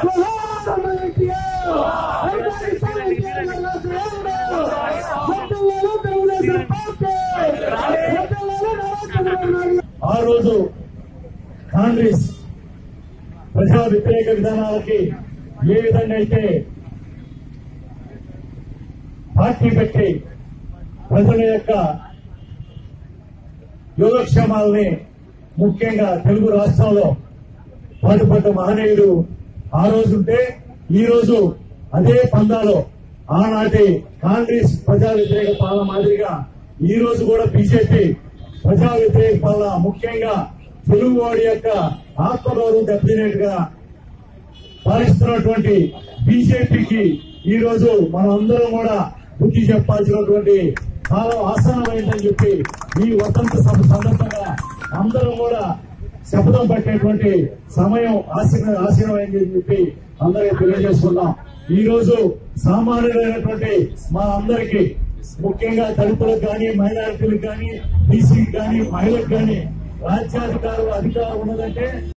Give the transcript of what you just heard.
ఆ రోజు కాంగ్రెస్ ప్రజా వ్యతిరేక విధానాలకి ఏ విధంగా అయితే పార్టీ పెట్టి ప్రజల యొక్క యోగక్షేమాలని ముఖ్యంగా తెలుగు రాష్ట్రంలో పాటుపడ్డ మహనీయుడు ఆ రోజు ఉంటే ఈ రోజు అదే పందాలో ఆనాటి కాంగ్రెస్ ప్రజా వ్యతిరేక పాలన మాదిరిగా ఈ రోజు కూడా బీజేపీ ప్రజా వ్యతిరేక పాలన ముఖ్యంగా తెలుగు వాడి యొక్క ఆత్మగౌరవం దెబ్బతినేట్టుగా పాలిస్తున్నటువంటి బీజేపీకి ఈ రోజు మనం అందరం కూడా బుద్ధి చెప్పాల్సినటువంటి కాలం ఆసనమైందని చెప్పి ఈ వసంత సభ సందర్భంగా అందరం కూడా శపథం పట్టేటువంటి సమయం ఆసీన ఆసీనమైందని చెప్పి అందరికీ తెలియజేస్తున్నాం ఈ రోజు సామాన్యులైనటువంటి మా అందరికీ ముఖ్యంగా దళితులకు కానీ మైనారిటీలకు కానీ బీసీకి కానీ మహిళలకు కానీ రాజ్యాధికారులు అధికారం ఉన్నదంటే